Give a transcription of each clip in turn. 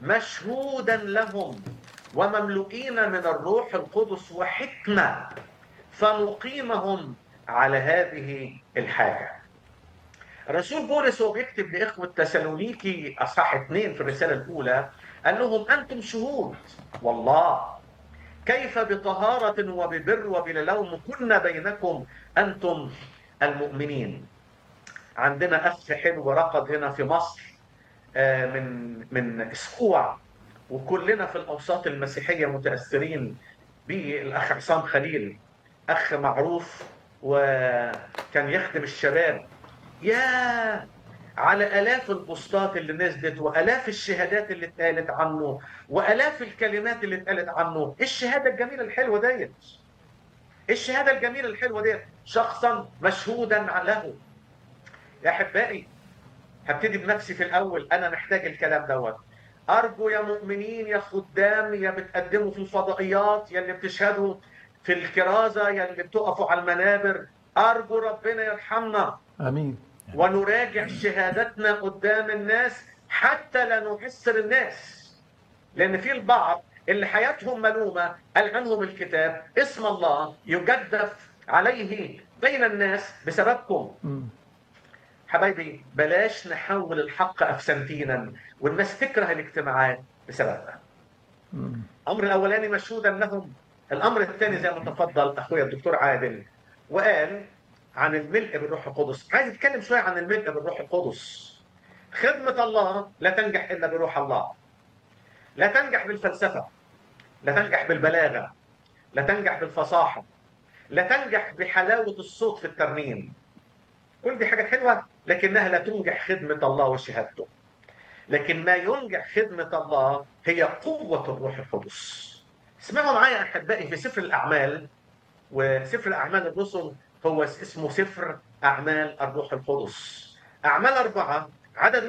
مشهودا لهم ومملوئين من الروح القدس وحكمه فنقيمهم على هذه الحاجه. رسول بولس وهو بيكتب لاخوه تسالونيكي اصحاح اثنين في الرساله الاولى قال لهم انتم شهود والله كيف بطهاره وببر وبلا لوم كنا بينكم انتم المؤمنين. عندنا اخ حلو رقد هنا في مصر من من اسبوع وكلنا في الاوساط المسيحيه متاثرين بالاخ عصام خليل اخ معروف وكان يخدم الشباب يا على الاف البوستات اللي نزلت والاف الشهادات اللي اتقالت عنه والاف الكلمات اللي اتقالت عنه الشهاده الجميله الحلوه ديت الشهاده الجميله الحلوه ديت شخصا مشهودا له يا احبائي هبتدي بنفسي في الاول انا محتاج الكلام دوت ارجو يا مؤمنين يا خدام يا بتقدموا في الفضائيات يا اللي بتشهدوا في الكرازه يا اللي بتقفوا على المنابر ارجو ربنا يرحمنا امين ونراجع شهادتنا قدام الناس حتى لا نحسر الناس لان في البعض اللي حياتهم ملومه قال عنهم الكتاب اسم الله يجدف عليه بين الناس بسببكم مم. حبايبي بلاش نحول الحق افسنتينا والناس تكره الاجتماعات بسببها. مم. الامر الاولاني مشهودا لهم، الامر الثاني زي ما تفضل اخويا الدكتور عادل وقال عن الملء بالروح القدس، عايز اتكلم شويه عن الملء بالروح القدس. خدمه الله لا تنجح الا بروح الله. لا تنجح بالفلسفه. لا تنجح بالبلاغه. لا تنجح بالفصاحه. لا تنجح بحلاوه الصوت في الترنيم. كل دي حاجات حلوه لكنها لا تنجح خدمه الله وشهادته. لكن ما ينجح خدمه الله هي قوه الروح القدس. اسمعوا معايا احبائي في سفر الاعمال وسفر الاعمال الرسل هو اسمه سفر اعمال الروح القدس. اعمال اربعه عدد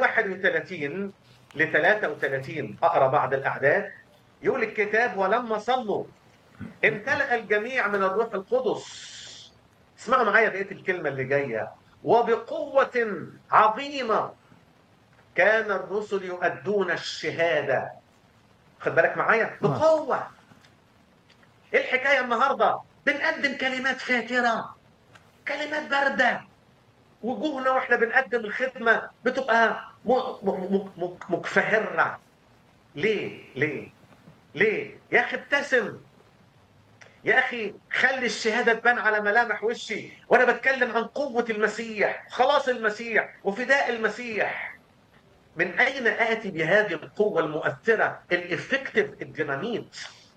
31 ل 33 اقرا بعض الاعداد يقول الكتاب ولما صلوا امتلأ الجميع من الروح القدس. اسمعوا معايا بقيه الكلمه اللي جايه وبقوة عظيمة كان الرسل يؤدون الشهادة خد بالك معايا بقوة ايه الحكاية النهاردة بنقدم كلمات فاترة كلمات باردة وجوهنا واحنا بنقدم الخدمة بتبقى م- م- م- مكفهرة ليه ليه ليه يا اخي ابتسم يا اخي خلي الشهاده تبان على ملامح وشي وانا بتكلم عن قوه المسيح خلاص المسيح وفداء المسيح من اين اتي بهذه القوه المؤثره الافكتيف الديناميت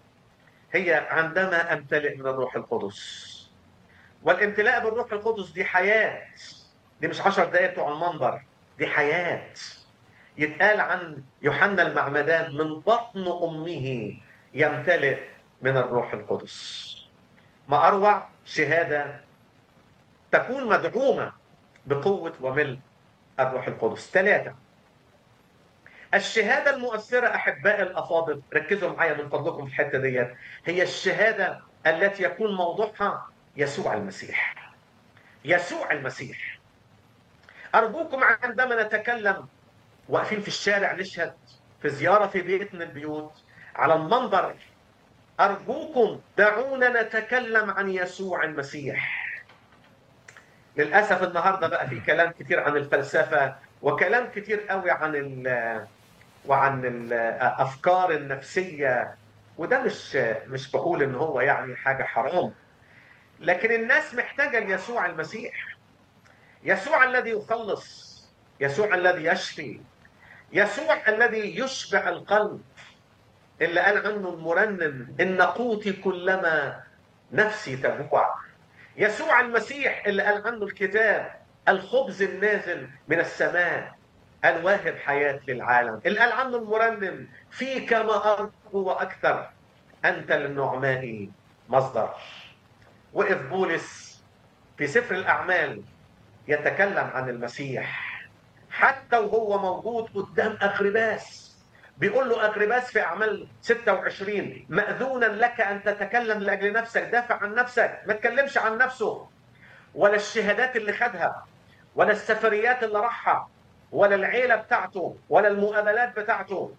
هي عندما امتلئ من الروح القدس والامتلاء بالروح القدس دي حياه دي مش عشر دقايق بتوع المنبر دي حياه يتقال عن يوحنا المعمدان من بطن امه يمتلئ من الروح القدس ما اروع شهاده تكون مدعومه بقوه وملء الروح القدس ثلاثه الشهاده المؤثره احباء الافاضل ركزوا معايا من فضلكم في الحته ديت هي الشهاده التي يكون موضوعها يسوع المسيح يسوع المسيح ارجوكم عندما نتكلم واقفين في الشارع نشهد في زياره في بيت من البيوت على المنبر أرجوكم دعونا نتكلم عن يسوع المسيح للأسف النهاردة بقى في كلام كتير عن الفلسفة وكلام كتير قوي عن ال وعن الأفكار النفسية وده مش مش بقول إن هو يعني حاجة حرام لكن الناس محتاجة ليسوع المسيح يسوع الذي يخلص يسوع الذي يشفي يسوع الذي يشبع القلب اللي قال عنه المرنم ان قوتي كلما نفسي تجوع يسوع المسيح اللي قال عنه الكتاب الخبز النازل من السماء الواهب حياة للعالم اللي قال عنه المرنم فيك ما أرجو وأكثر أنت للنعماء مصدر وقف بولس في سفر الأعمال يتكلم عن المسيح حتى وهو موجود قدام أغرباس بيقول له أغرباس في أعمال 26 مأذونا لك أن تتكلم لأجل نفسك دافع عن نفسك ما تكلمش عن نفسه ولا الشهادات اللي خدها ولا السفريات اللي راحها ولا العيلة بتاعته ولا المقابلات بتاعته